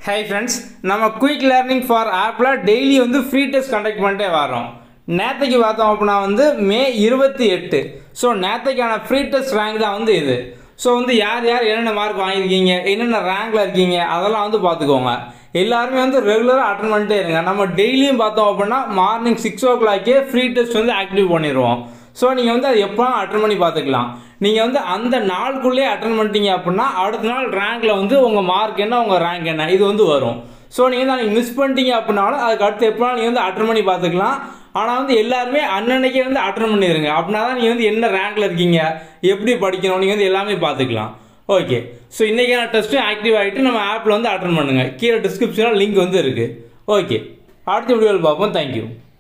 high friends நம்ம quick learning for ஆப்பில் daily வந்து ஃப்ரீ டெஸ்ட் கண்டக்ட் பண்ணிட்டே வரோம் நேற்றுக்கு பார்த்தோம் அப்படின்னா வந்து மே இருபத்தி எட்டு ஸோ நேற்றுக்கான ஃப்ரீ டெஸ்ட் ரேங்க் தான் வந்து இது ஸோ வந்து யார் யார் என்னென்ன மார்க் வாங்கியிருக்கீங்க என்னென்ன ரேங்கில் இருக்கீங்க அதெல்லாம் வந்து பார்த்துக்கோங்க எல்லாருமே வந்து ரெகுலராக அட்டன் பண்ணிட்டே இருங்க நம்ம டெய்லியும் பார்த்தோம் அப்படின்னா மார்னிங் சிக்ஸ் ஓ கிளாக்கே ஃப்ரீ டெஸ்ட் வந்து ஆக்டிவ் பண்ணிடுவோம் ஸோ நீங்கள் வந்து அது எப்போ அட்டன் பண்ணி பார்த்துக்கலாம் நீங்கள் வந்து அந்த நாளுக்குள்ளேயே அட்டன் பண்ணிட்டீங்க அப்படின்னா அடுத்த நாள் ரேங்க்கில் வந்து உங்கள் மார்க் என்ன உங்கள் ரேங்க் என்ன இது வந்து வரும் ஸோ நீங்கள் வந்து அன்றைக்கி மிஸ் பண்ணிட்டீங்க அப்படின்னாலும் அதுக்கு அடுத்து எப்போனாலும் நீங்கள் வந்து அட்டன் பண்ணி பார்த்துக்கலாம் ஆனால் வந்து எல்லாருமே அன்னன்னைக்கே வந்து அட்டன் பண்ணிடுங்க அப்படின்னா தான் நீங்கள் வந்து என்ன ரேங்க்கில் இருக்கீங்க எப்படி படிக்கணும் நீங்கள் வந்து எல்லாமே பார்த்துக்கலாம் ஓகே ஸோ இன்றைக்கான டெஸ்ட்டும் ஆக்டிவ் ஆகிட்டு நம்ம ஆப்பில் வந்து அட்டன் பண்ணுங்கள் கீழே டிஸ்கிரிப்ஷனில் லிங்க் வந்து இருக்குது ஓகே அடுத்த வீடியோவில் பார்ப்போம் தேங்க்யூ